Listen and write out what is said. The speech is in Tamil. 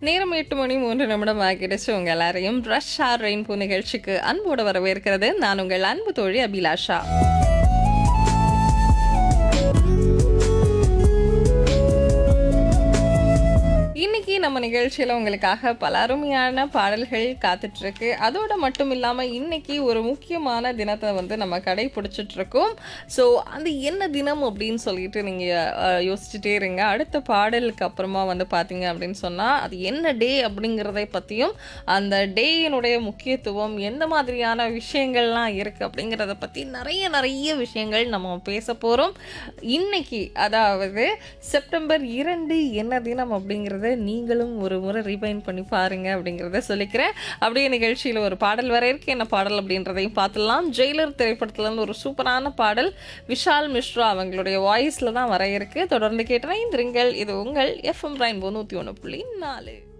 நேரம் எட்டு மணி மூன்று நிமிடம் ஆகிடுச்சு உங்க எல்லாரையும் ரஷ் ஆர் ரெயின்போ நிகழ்ச்சிக்கு அன்போடு வரவேற்கிறது நான் உங்கள் அன்பு தோழி அபிலாஷா இன்னைக்கு நம்ம நிகழ்ச்சியில் உங்களுக்காக பல அருமையான பாடல்கள் காத்துட்டு இருக்கு அதோட மட்டும் இல்லாமல் இன்னைக்கு ஒரு முக்கியமான தினத்தை வந்து நம்ம கடைபிடிச்சிட்டு இருக்கோம் ஸோ அது என்ன தினம் அப்படின்னு சொல்லிட்டு நீங்கள் யோசிச்சுட்டே இருங்க அடுத்த பாடலுக்கு அப்புறமா வந்து பார்த்தீங்க அப்படின்னு சொன்னால் அது என்ன டே அப்படிங்கிறதை பற்றியும் அந்த டேயினுடைய முக்கியத்துவம் எந்த மாதிரியான விஷயங்கள்லாம் இருக்குது அப்படிங்கிறத பற்றி நிறைய நிறைய விஷயங்கள் நம்ம பேச போகிறோம் இன்னைக்கு அதாவது செப்டம்பர் இரண்டு என்ன தினம் அப்படிங்கிறத நீங்களும் ஒரு முறை ரிவைன் பண்ணி பாருங்க அப்படிங்கிறத சொல்லிக்கிறேன் அப்படியே நிகழ்ச்சியில் ஒரு பாடல் வர இருக்கு என்ன பாடல் அப்படின்றதையும் பார்த்துடலாம் ஜெயிலர் திரைப்படத்துல இருந்து ஒரு சூப்பரான பாடல் விஷால் மிஸ்ரா அவங்களுடைய வாய்ஸில் தான் வர இருக்கு தொடர்ந்து கேட்டேன் இது உங்கள் எஃப்எம் ரெயின்போ நூற்றி ஒன்று புள்ளி நாலு